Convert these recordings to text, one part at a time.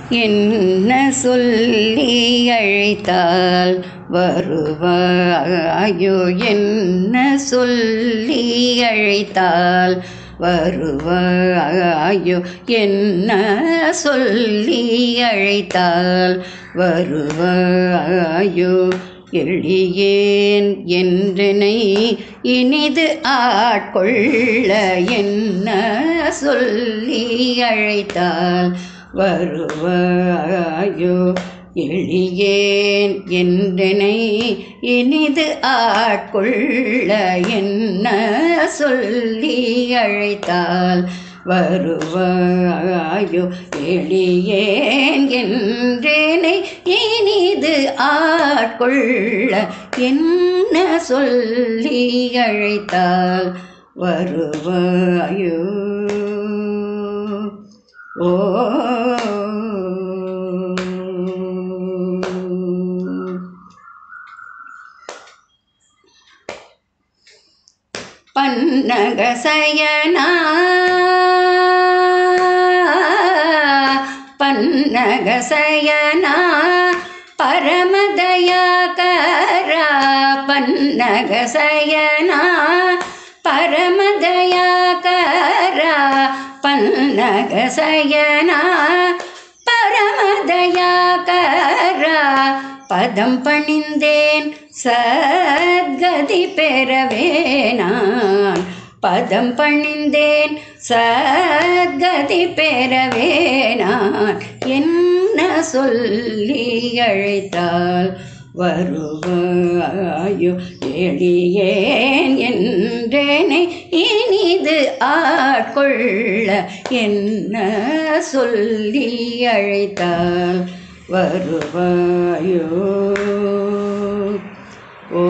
என்ன சொல்லி அழைத்தால் வருவாயோ என்ன சொல்லி அழைத்தால் வருவாயோ என்ன சொல்லி அழைத்தால் வருவாயோ எளியேன் என்றனை இனிது ஆட்கொள்ள என்ன சொல்லி அழைத்தால் வருவாயோ எளியேன் என்றனை இனிது ஆட்கொள்ள என்ன சொல்லி அழைத்தால் வருவாயோ எளியேன் என்றேனை இனிது ஆட்கொள்ள என்ன சொல்லி அழைத்தால் வருவாயோ ஓ பன்னக சயனா பன்னக சயனா பரமதயாகரா பன்னக சயனா பரமதயாகரா பன்னக சயனா பரமதயாகரா பதம் பணிந்தேன் சத்கதி பெறவே நான் பதம் பணிந்தேன் சத்கதி பெறவே நான் என்ன சொல்லி அழைத்தால் வருவாயோ எளியேன் என்றேனை இனிது ஆட்கொள்ள என்ன சொல்லி அழைத்தால் வருவாயோ ஓ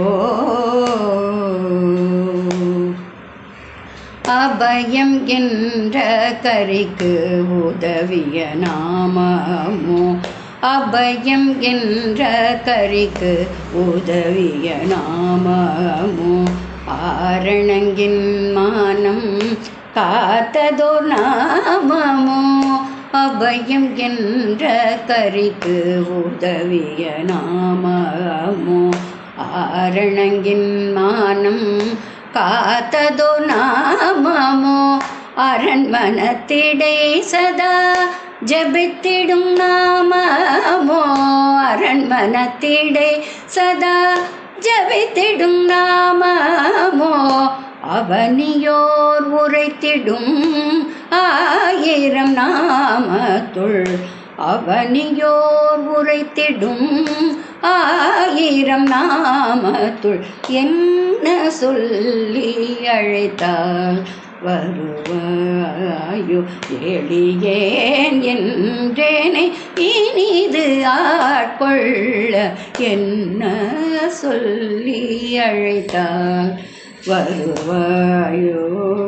அபயம் என்ற கரிக்கு உதவிய நாமமோ அபயம் என்ற கரிக்கு உதவிய நாமமோ ஆரணங்கின் மானம் காத்ததோ நாமமோ அபயம் என்ற கரிக்கு உதவிய நாமமோ ஆரணங்கின் மானம் காத்ததோ நாமமோ அரண்மனத்திடை சதா ஜபித்திடும் நாமமோ அரண்மனத்திடை சதா ஜபித்திடும் நாமமோ அவனியோர் உரைத்திடும் ஆயிரம் நாமத்துள் அவனியோர் உரைத்திடும் ஆயிரம் நாமத்துள் என்ன சொல்லி அழைத்தால் வருவாயோ எளியேன் என்றேனை இனிது ஆட்கொள்ள என்ன சொல்லி அழைத்தால் வருவாயோ